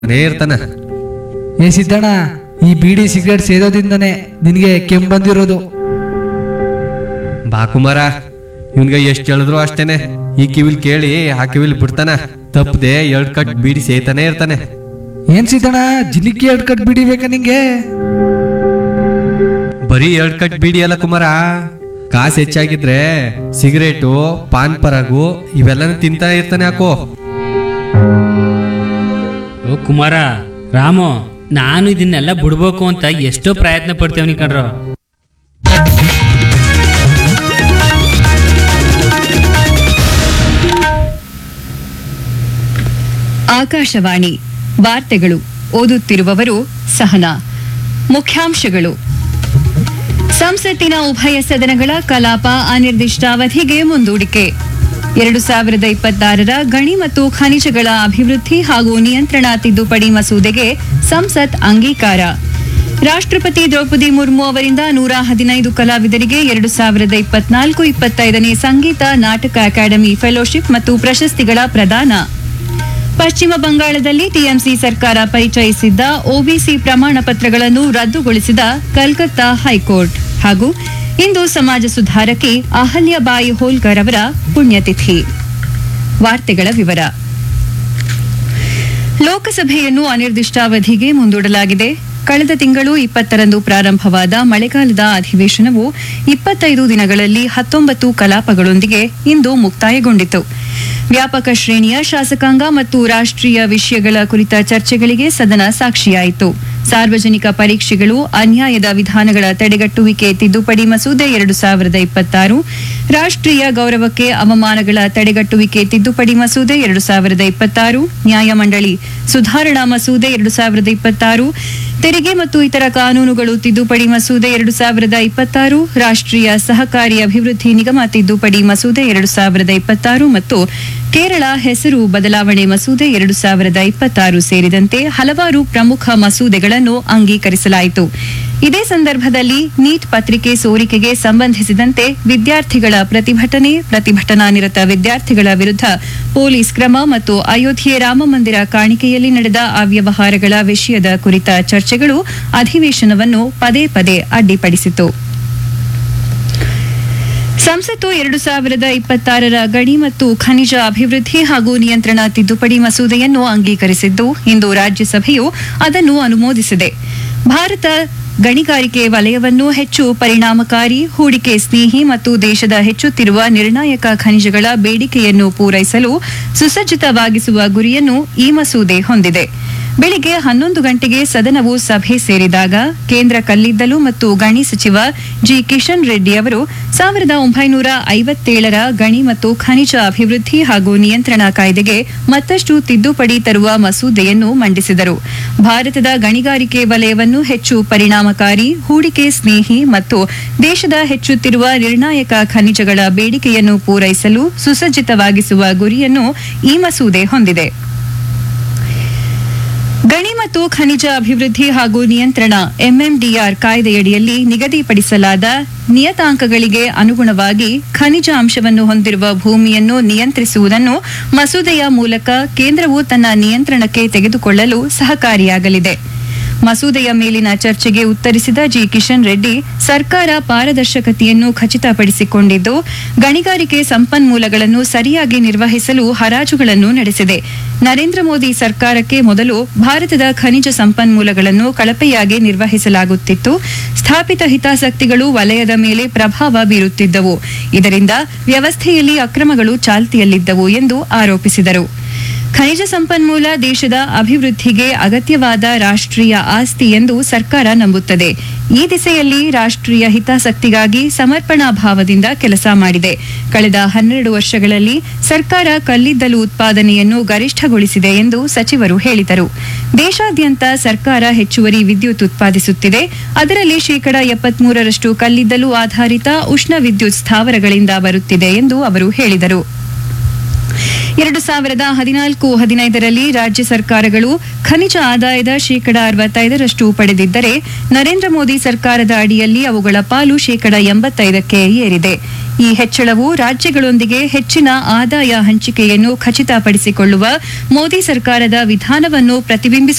ನೇ ಇರ್ತಾನ ಏ ಸಿದ್ದಣ್ಣ ಈ ಬೀಡಿ ಸಿಗರೇಟ್ ಸೇದೋದಿಂದನೇ ನಿನಗೆ ಕೆಮ್ಮು ಬಂದಿರೋದು ಬಾ ಕುಮಾರ ಇವನ್ಗ ಎಷ್ಟ್ ಹೇಳಿದ್ರು ಅಷ್ಟೇನೆ ಈ ಕಿವಿಲ್ ಕೇಳಿ ಆ ಕಿವಿಲ್ ಬಿಡ್ತಾನ ತಪ್ಪದೆ ಎರಡ್ ಕಟ್ ಬೀಡಿ ಸೇತಾನೆ ಇರ್ತಾನೆ ಏನ್ ಸಿದ್ದಣ್ಣ ಜಿಲಿಕಿ ಎರಡು ಕಟ್ ಬೀಡಿ ಬೇಕಾ ನಿಂಗೆ ಬರೀ ಎರಡ್ ಕಟ್ ಬೀಡಿ ಅಲ್ಲ ಕುಮಾರ ಕಾಸು ಹೆಚ್ಚಾಗಿದ್ರೆ ಸಿಗರೇಟು ಪಾನ್ ಪರಾಗು ಇವೆಲ್ಲನೂ ತಿಂತಾ ಇರ್ತಾನೆ ಹಾಕೋ ಓ ಕುಮಾರ ರಾಮು ನಾನು ಇದನ್ನೆಲ್ಲ ಬಿಡ್ಬೇಕು ಅಂತ ಎಷ್ಟೋ ಪ್ರಯತ್ನ ಪಡ್ತೇವನಿ ಕಣ್ರೋ ಆಕಾಶವಾಣಿ ವಾರ್ತೆಗಳು ಓದುತ್ತಿರುವವರು ಸಹನಾ ಮುಖ್ಯಾಂಶಗಳು ಸಂಸತ್ತಿನ ಉಭಯ ಸದನಗಳ ಕಲಾಪ ಅನಿರ್ದಿಷ್ಟಾವಧಿಗೆ ಮುಂದೂಡಿಕೆ ಎರಡು ಸಾವಿರದ ಇಪ್ಪತ್ತಾರರ ಗಣಿ ಮತ್ತು ಖನಿಜಗಳ ಅಭಿವೃದ್ಧಿ ಹಾಗೂ ನಿಯಂತ್ರಣ ತಿದ್ದುಪಡಿ ಮಸೂದೆಗೆ ಸಂಸತ್ ಅಂಗೀಕಾರ ರಾಷ್ಟ್ರಪತಿ ದ್ರೌಪದಿ ಮುರ್ಮು ಅವರಿಂದ ನೂರ ಹದಿನೈದು ಕಲಾವಿದರಿಗೆ ಎರಡು ಸಾವಿರದ ಇಪ್ಪತ್ನಾಲ್ಕು ಇಪ್ಪತ್ತೈದನೇ ಸಂಗೀತ ನಾಟಕ ಅಕಾಡೆಮಿ ಫೆಲೋಶಿಪ್ ಮತ್ತು ಪ್ರಶಸ್ತಿಗಳ ಪ್ರದಾನ ಪಶ್ಚಿಮ ಬಂಗಾಳದಲ್ಲಿ ಟಿಎಂಸಿ ಸರ್ಕಾರ ಪರಿಚಯಿಸಿದ್ದ ಒಬಿಸಿ ಪ್ರಮಾಣ ಪತ್ರಗಳನ್ನು ರದ್ದುಗೊಳಿಸಿದ ಕಲ್ಕತ್ತಾ ಹೈಕೋರ್ಟ್ ಹಾಗೂ ಇಂದು ಸಮಾಜ ಸುಧಾರಕಿ ಅಹಲ್ಯಬಾಯಿ ಹೋಲ್ಕರ್ ಅವರ ಪುಣ್ಯತಿಥಿ ವಾರ್ತೆಗಳ ವಿವರ ಲೋಕಸಭೆಯನ್ನು ಅನಿರ್ದಿಷ್ಟಾವಧಿಗೆ ಮುಂದೂಡಲಾಗಿದೆ ಕಳೆದ ತಿಂಗಳು ಇಪ್ಪತ್ತರಂದು ಪ್ರಾರಂಭವಾದ ಮಳೆಗಾಲದ ಅಧಿವೇಶನವು ಇಪ್ಪತ್ತೈದು ದಿನಗಳಲ್ಲಿ ಹತ್ತೊಂಬತ್ತು ಕಲಾಪಗಳೊಂದಿಗೆ ಇಂದು ಮುಕ್ತಾಯಗೊಂಡಿತು ವ್ಯಾಪಕ ಶ್ರೇಣಿಯ ಶಾಸಕಾಂಗ ಮತ್ತು ರಾಷ್ಟ್ರೀಯ ವಿಷಯಗಳ ಕುರಿತ ಚರ್ಚೆಗಳಿಗೆ ಸದನ ಸಾಕ್ಷಿಯಾಯಿತು ಸಾರ್ವಜನಿಕ ಪರೀಕ್ಷೆಗಳು ಅನ್ಯಾಯದ ವಿಧಾನಗಳ ತಡೆಗಟ್ಟುವಿಕೆ ತಿದ್ದುಪಡಿ ಮಸೂದೆ ಎರಡು ಸಾವಿರದ ಇಪ್ಪತ್ತಾರು ರಾಷ್ಟ್ರೀಯ ಗೌರವಕ್ಕೆ ಅವಮಾನಗಳ ತಡೆಗಟ್ಟುವಿಕೆ ತಿದ್ದುಪಡಿ ಮಸೂದೆ ಎರಡು ಸಾವಿರದ ಇಪ್ಪತ್ತಾರು ನ್ಯಾಯಮಂಡಳಿ ಸುಧಾರಣಾ ಮಸೂದೆ ಎರಡು ಸಾವಿರದ ಇಪ್ಪತ್ತಾರು ತೆರಿಗೆ ಮತ್ತು ಇತರ ಕಾನೂನುಗಳು ತಿದ್ದುಪಡಿ ಮಸೂದೆ ಎರಡು ಸಾವಿರದ ಇಪ್ಪತ್ತಾರು ರಾಷ್ಟ್ರೀಯ ಸಹಕಾರಿ ಅಭಿವೃದ್ಧಿ ನಿಗಮ ತಿದ್ದುಪಡಿ ಮಸೂದೆ ಎರಡು ಸಾವಿರದ ಇಪ್ಪತ್ತಾರು ಮತ್ತು ಕೇರಳ ಹೆಸರು ಬದಲಾವಣೆ ಮಸೂದೆ ಎರಡು ಸಾವಿರದ ಇಪ್ಪತ್ತಾರು ಸೇರಿದಂತೆ ಹಲವಾರು ಪ್ರಮುಖ ಮಸೂದೆಗಳನ್ನು ಅಂಗೀಕರಿಸಲಾಯಿತು ಇದೇ ಸಂದರ್ಭದಲ್ಲಿ ನೀಟ್ ಪತ್ರಿಕೆ ಸೋರಿಕೆಗೆ ಸಂಬಂಧಿಸಿದಂತೆ ವಿದ್ಯಾರ್ಥಿಗಳ ಪ್ರತಿಭಟನೆ ಪ್ರತಿಭಟನಾ ನಿರತ ವಿದ್ಯಾರ್ಥಿಗಳ ವಿರುದ್ಧ ಪೊಲೀಸ್ ಕ್ರಮ ಮತ್ತು ಅಯೋಧ್ಯೆ ರಾಮಮಂದಿರ ಕಾಣಿಕೆಯಲ್ಲಿ ನಡೆದ ಅವ್ಯವಹಾರಗಳ ವಿಷಯದ ಕುರಿತ ಚರ್ಚೆಗಳು ಅಧಿವೇಶನವನ್ನು ಪದೇ ಪದೇ ಅಡ್ಡಿಪಡಿಸಿತು ಸಂಸತ್ತು ಎರಡು ಸಾವಿರದ ಇಪ್ಪತ್ತಾರರ ಗಣಿ ಮತ್ತು ಖನಿಜ ಅಭಿವೃದ್ಧಿ ಹಾಗೂ ನಿಯಂತ್ರಣ ತಿದ್ದುಪಡಿ ಮಸೂದೆಯನ್ನು ಅಂಗೀಕರಿಸಿದ್ದು ಇಂದು ರಾಜ್ಯಸಭೆಯು ಅದನ್ನು ಅನುಮೋದಿಸಿದೆ ಭಾರತ ಗಣಿಗಾರಿಕೆ ವಲಯವನ್ನು ಹೆಚ್ಚು ಪರಿಣಾಮಕಾರಿ ಹೂಡಿಕೆ ಸ್ನೇಹಿ ಮತ್ತು ದೇಶದ ಹೆಚ್ಚುತ್ತಿರುವ ನಿರ್ಣಾಯಕ ಖನಿಜಗಳ ಬೇಡಿಕೆಯನ್ನು ಪೂರೈಸಲು ಸುಸಜ್ಜಿತವಾಗಿಸುವ ಗುರಿಯನ್ನು ಈ ಮಸೂದೆ ಹೊಂದಿದೆ ಬೆಳಿಗ್ಗೆ ಹನ್ನೊಂದು ಗಂಟೆಗೆ ಸದನವು ಸಭೆ ಸೇರಿದಾಗ ಕೇಂದ್ರ ಕಲ್ಲಿದ್ದಲು ಮತ್ತು ಗಣಿ ಸಚಿವ ಜಿ ಕಿಶನ್ ರೆಡ್ಡಿ ಅವರು ಸಾವಿರದ ಒಂಬೈನೂರ ಐವತ್ತೇಳರ ಗಣಿ ಮತ್ತು ಖನಿಜ ಅಭಿವೃದ್ಧಿ ಹಾಗೂ ನಿಯಂತ್ರಣ ಕಾಯ್ದೆಗೆ ಮತ್ತಷ್ಟು ತಿದ್ದುಪಡಿ ತರುವ ಮಸೂದೆಯನ್ನು ಮಂಡಿಸಿದರು ಭಾರತದ ಗಣಿಗಾರಿಕೆ ವಲಯವನ್ನು ಹೆಚ್ಚು ಪರಿಣಾಮಕಾರಿ ಹೂಡಿಕೆ ಸ್ನೇಹಿ ಮತ್ತು ದೇಶದ ಹೆಚ್ಚುತ್ತಿರುವ ನಿರ್ಣಾಯಕ ಖನಿಜಗಳ ಬೇಡಿಕೆಯನ್ನು ಪೂರೈಸಲು ಸುಸಜ್ಜಿತವಾಗಿಸುವ ಗುರಿಯನ್ನು ಈ ಮಸೂದೆ ಹೊಂದಿದೆ ಗಣಿ ಮತ್ತು ಖನಿಜ ಅಭಿವೃದ್ಧಿ ಹಾಗೂ ನಿಯಂತ್ರಣ ಎಂಎಂಡಿಆರ್ ಕಾಯ್ದೆಯಡಿಯಲ್ಲಿ ನಿಗದಿಪಡಿಸಲಾದ ನಿಯತಾಂಕಗಳಿಗೆ ಅನುಗುಣವಾಗಿ ಖನಿಜ ಅಂಶವನ್ನು ಹೊಂದಿರುವ ಭೂಮಿಯನ್ನು ನಿಯಂತ್ರಿಸುವುದನ್ನು ಮಸೂದೆಯ ಮೂಲಕ ಕೇಂದ್ರವು ತನ್ನ ನಿಯಂತ್ರಣಕ್ಕೆ ತೆಗೆದುಕೊಳ್ಳಲು ಸಹಕಾರಿಯಾಗಲಿದೆ ಮಸೂದೆಯ ಮೇಲಿನ ಚರ್ಚೆಗೆ ಉತ್ತರಿಸಿದ ಜಿ ಕಿಶನ್ ರೆಡ್ಡಿ ಸರ್ಕಾರ ಪಾರದರ್ಶಕತೆಯನ್ನು ಖಚಿತಪಡಿಸಿಕೊಂಡಿದ್ದು ಗಣಿಗಾರಿಕೆ ಸಂಪನ್ಮೂಲಗಳನ್ನು ಸರಿಯಾಗಿ ನಿರ್ವಹಿಸಲು ಹರಾಜುಗಳನ್ನು ನಡೆಸಿದೆ ನರೇಂದ್ರ ಮೋದಿ ಸರ್ಕಾರಕ್ಕೆ ಮೊದಲು ಭಾರತದ ಖನಿಜ ಸಂಪನ್ಮೂಲಗಳನ್ನು ಕಳಪೆಯಾಗಿ ನಿರ್ವಹಿಸಲಾಗುತ್ತಿತ್ತು ಸ್ಥಾಪಿತ ಹಿತಾಸಕ್ತಿಗಳು ವಲಯದ ಮೇಲೆ ಪ್ರಭಾವ ಬೀರುತ್ತಿದ್ದವು ಇದರಿಂದ ವ್ಯವಸ್ಥೆಯಲ್ಲಿ ಅಕ್ರಮಗಳು ಚಾಲ್ತಿಯಲ್ಲಿದ್ದವು ಎಂದು ಆರೋಪಿಸಿದರು ಖನಿಜ ಸಂಪನ್ಮೂಲ ದೇಶದ ಅಭಿವೃದ್ಧಿಗೆ ಅಗತ್ಯವಾದ ರಾಷ್ಟ್ರೀಯ ಆಸ್ತಿ ಎಂದು ಸರ್ಕಾರ ನಂಬುತ್ತದೆ ಈ ದಿಸೆಯಲ್ಲಿ ರಾಷ್ಟ್ರೀಯ ಹಿತಾಸಕ್ತಿಗಾಗಿ ಸಮರ್ಪಣಾ ಭಾವದಿಂದ ಕೆಲಸ ಮಾಡಿದೆ ಕಳೆದ ಹನ್ನೆರಡು ವರ್ಷಗಳಲ್ಲಿ ಸರ್ಕಾರ ಕಲ್ಲಿದ್ದಲು ಉತ್ಪಾದನೆಯನ್ನು ಗರಿಷ್ಠಗೊಳಿಸಿದೆ ಎಂದು ಸಚಿವರು ಹೇಳಿದರು ದೇಶಾದ್ಯಂತ ಸರ್ಕಾರ ಹೆಚ್ಚುವರಿ ವಿದ್ಯುತ್ ಉತ್ಪಾದಿಸುತ್ತಿದೆ ಅದರಲ್ಲಿ ಶೇಕಡ ಎಪ್ಪತ್ಮೂರರಷ್ಟು ಕಲ್ಲಿದ್ದಲು ಆಧಾರಿತ ಉಷ್ಣ ವಿದ್ಯುತ್ ಸ್ಥಾವರಗಳಿಂದ ಬರುತ್ತಿದೆ ಎಂದು ಅವರು ಹೇಳಿದರು ಎರಡು ಸಾವಿರದ ಹದಿನಾಲ್ಕು ಹದಿನೈದರಲ್ಲಿ ರಾಜ್ಯ ಸರ್ಕಾರಗಳು ಖನಿಜ ಆದಾಯದ ಶೇಕಡ ಅರವತ್ತೈದರಷ್ಟು ಪಡೆದಿದ್ದರೆ ನರೇಂದ್ರ ಮೋದಿ ಸರ್ಕಾರದ ಅಡಿಯಲ್ಲಿ ಅವುಗಳ ಪಾಲು ಶೇಕಡ ಎಂಬತ್ತೈದಕ್ಕೆ ಏರಿದೆ ಈ ಹೆಚ್ಚಳವು ರಾಜ್ಯಗಳೊಂದಿಗೆ ಹೆಚ್ಚಿನ ಆದಾಯ ಹಂಚಿಕೆಯನ್ನು ಖಚಿತಪಡಿಸಿಕೊಳ್ಳುವ ಮೋದಿ ಸರ್ಕಾರದ ವಿಧಾನವನ್ನು ಪ್ರತಿಬಿಂಬಿಸುತ್ತದೆ